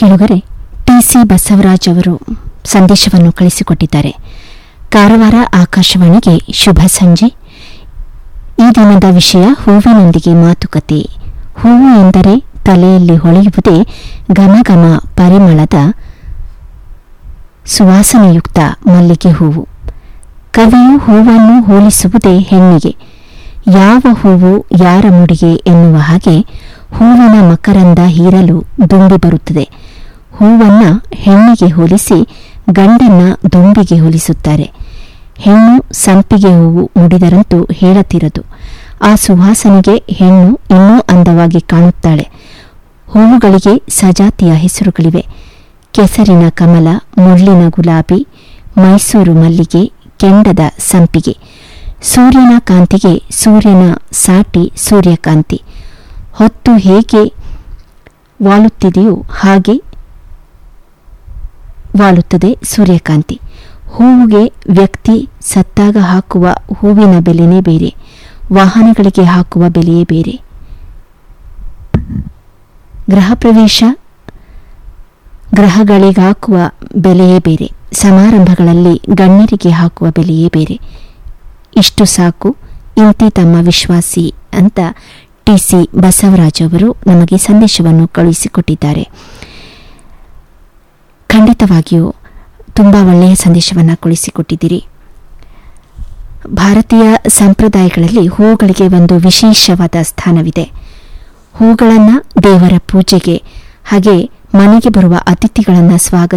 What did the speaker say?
ಕೆಳಗರೆ ಟಿಸಿ ಬಸವರಾಜ್ ಅವರು ಸಂದೇಶವನ್ನು ಕಳಿಸಿಕೊಟ್ಟಿದ್ದಾರೆ ಕಾರವಾರ ಆಕಾಶವಾಣಿಗೆ ಶುಭ ಸಂಜೆ ಈ ದಿನದ ವಿಷಯ ಹೂವಿನೊಂದಿಗೆ ಮಾತುಕತೆ ಹೂವು ಎಂದರೆ ತಲೆಯಲ್ಲಿ ಹೊಳೆಯುವುದೇ ಘಮಘಮ ಪರಿಮಳದ ಸುವಾಸನೆಯುಕ್ತ ಮಲ್ಲಿಗೆ ಹೂವು ಕವಿಯು ಹೂವನ್ನು ಹೋಲಿಸುವುದೇ ಹೆಣ್ಣಿಗೆ ಯಾವ ಹೂವು ಯಾರ ಮುಡಿಗೆ ಎನ್ನುವ ಹಾಗೆ ಹೂವಿನ ಮಕರಂದ ಹೀರಲು ದುಂಬಿ ಬರುತ್ತದೆ ಹೂವನ್ನ ಹೆಣ್ಣಿಗೆ ಹೋಲಿಸಿ ಗಂಡನ್ನ ದುಂಬಿಗೆ ಹೋಲಿಸುತ್ತಾರೆ ಹೆಣ್ಣು ಸಂಪಿಗೆ ಹೂವು ಮುಡಿದರಂತೂ ಹೇಳತಿರದು ಆ ಸುವಾಸನೆಗೆ ಹೆಣ್ಣು ಇನ್ನೂ ಅಂದವಾಗಿ ಕಾಣುತ್ತಾಳೆ ಹೂವುಗಳಿಗೆ ಸಜಾತಿಯ ಹೆಸರುಗಳಿವೆ ಕೆಸರಿನ ಕಮಲ ಮುಳ್ಳಿನ ಗುಲಾಬಿ ಮೈಸೂರು ಮಲ್ಲಿಗೆ ಕೆಂಡದ ಸಂಪಿಗೆ ಸೂರ್ಯನ ಕಾಂತಿಗೆ ಸೂರ್ಯನ ಸಾಟಿ ಸೂರ್ಯಕಾಂತಿ ಹೊತ್ತು ಹೇಗೆ ವಾಲುತ್ತಿದೆಯೋ ಹಾಗೆ ವಾಲುತ್ತದೆ ಸೂರ್ಯಕಾಂತಿ ಹೂವಿಗೆ ವ್ಯಕ್ತಿ ಸತ್ತಾಗ ಹಾಕುವ ಹೂವಿನ ಬೆಲೆನೇ ಬೇರೆ ವಾಹನಗಳಿಗೆ ಹಾಕುವ ಬೆಲೆಯೇ ಬೇರೆ ಗೃಹ ಪ್ರವೇಶ ಗ್ರಹಗಳಿಗಾಕುವ ಬೆಲೆಯೇ ಬೇರೆ ಸಮಾರಂಭಗಳಲ್ಲಿ ಗಣ್ಯರಿಗೆ ಹಾಕುವ ಬೆಲೆಯೇ ಬೇರೆ ಇಷ್ಟು ಸಾಕು ಇಂತಿ ತಮ್ಮ ವಿಶ್ವಾಸಿ ಅಂತ ಟಿಸಿ ಬಸವರಾಜ್ ಅವರು ನಮಗೆ ಸಂದೇಶವನ್ನು ಕಳುಹಿಸಿಕೊಟ್ಟಿದ್ದಾರೆ ಖಂಡಿತವಾಗಿಯೂ ತುಂಬ ಒಳ್ಳೆಯ ಸಂದೇಶವನ್ನು ಕಳುಹಿಸಿಕೊಟ್ಟಿದ್ದೀರಿ ಭಾರತೀಯ ಸಂಪ್ರದಾಯಗಳಲ್ಲಿ ಹೂಗಳಿಗೆ ಒಂದು ವಿಶೇಷವಾದ ಸ್ಥಾನವಿದೆ ಹೂಗಳನ್ನು ದೇವರ ಪೂಜೆಗೆ ಹಾಗೆ ಮನೆಗೆ ಬರುವ ಅತಿಥಿಗಳನ್ನು ಸ್ವಾಗತ